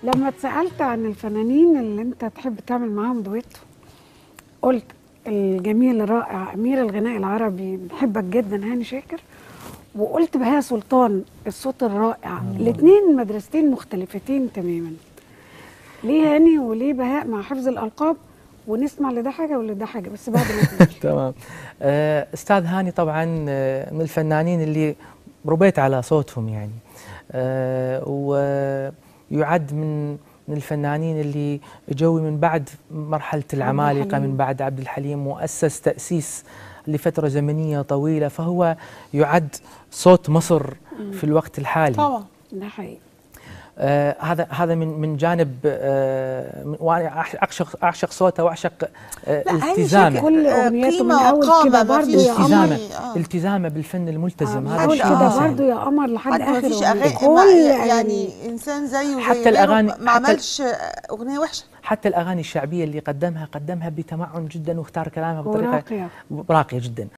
لما اتسالت عن الفنانين اللي انت تحب تعمل معاهم دويتو قلت الجميل الرائع امير الغناء العربي بحبك جدا هاني شاكر وقلت بهاء سلطان الصوت الرائع الاثنين مدرستين مختلفتين تماما ليه هاني وليه بهاء مع حفظ الالقاب ونسمع لده حاجه ولده حاجه بس بعد ما تمشي. تمام آه، استاذ هاني طبعا آه، من الفنانين اللي ربيت على صوتهم يعني آه، ويعد من من الفنانين اللي جوي من بعد مرحله العمالقه الحليم. من بعد عبد الحليم مؤسس تاسيس لفتره زمنيه طويله فهو يعد صوت مصر في الوقت الحالي طبعا ده حقيقي آه هذا هذا من من جانب آه من- وانا أعش- اعشق اعشق صوته واعشق آه لا، هاني التزامه شاكر كل آه، أغنياته من قيمة أول وقامة، كده ما برضه فيش يا قمر. التزامه آه. التزامه بالفن الملتزم من هذا اول الشيء كده آه. برضه يا قمر لحد حد ما اخر فيش أغنية. اغاني كل ما- يعني يعني انسان زيه حتى زي غيره الأغاني- ما حتى- عملش اغنيه وحشه حتى الاغاني الشعبيه اللي قدمها قدمها بتمعن جدا واختار كلامها بطريقه وراقية راقيه جدا